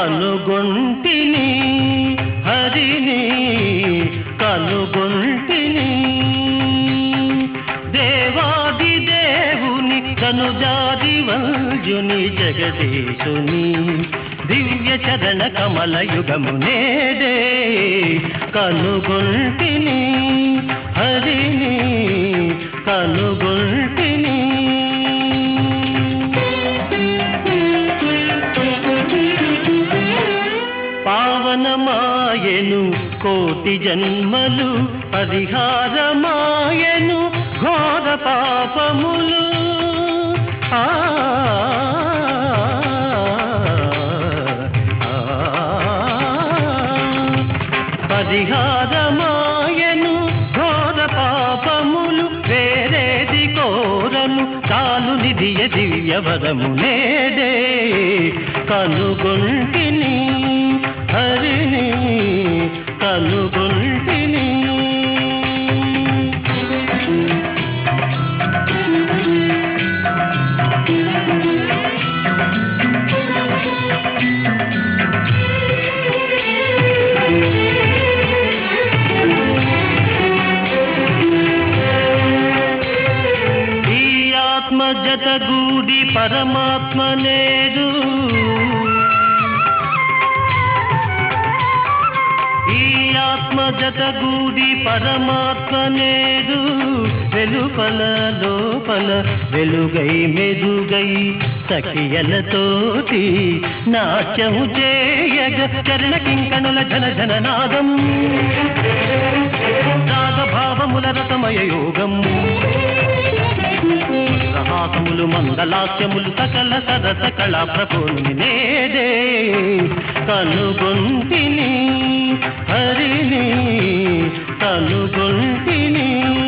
కనుగొంటిని హరిని కనుగొంటిని దేవాది దేవుని కనుజాది వంజుని జగదీశుని దివ్య చరణ కమల యుగము నేడే కనుగొంటిని హరిని కనుగొంటిని పావనమాయను కోటి జన్మలు పరిహారమాయను ఘోర పాపములు ఆ పరిహారమాయను ఘోర పాపములు వేరేది కోరను కాలు నిధియ దివ్యవరము నేడే కనుగొంటిని హరిని కనుగొంటిని ఈ ఆత్మ జతగూడి పరమాత్మ నేడు ఈ ఆత్మ జతగూడి పరమాత్మ నేడు వెలుపల లోపల వెలుగై మెరుగై సఖియలతోటి నాట్యము చేయగ చరణ కింకణుల జన జన నాదం రాగభావముల రసమయ యోగం రహాసములు మందలాస్యములు సకల సరస కళా ప్రభుని నేడే కనుగొంటిని హరిని కనుగొంటిని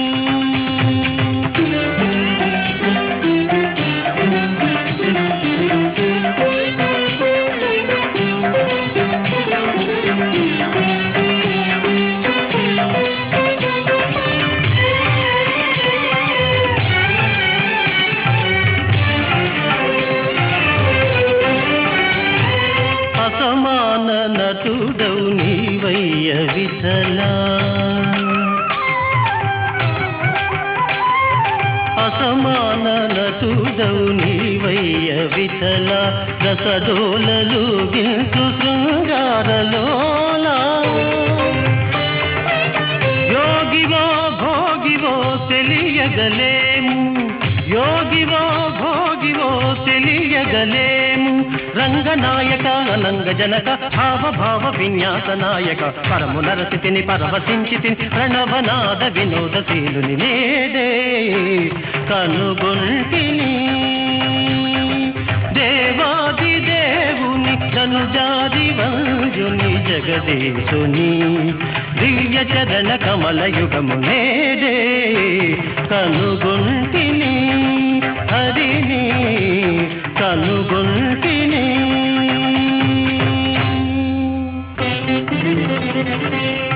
అసమాన నటుడవు నీవయ్య విఠలా అసమాన నటుడవు నీవయ్య విఠల రసడోలలు గిల్సు శృంగారలోలా యోగివో భోగివో తెలియగలేము యోగివో భోగివో తెలియగలేము రంగనాయక అనంగ జనక భావ భావ విన్యాస నాయక పరము నరసితిని పరవశించితిని ప్రణవనాద వినోదశీలుని నేడే కనుగొంటిని దేవాది దేవుని ధనుజాది వంజుని జగదీశుని దివ్య చరణ కమల యుగము నేడే కనుగొంటిని హరిని కనుగొంటిని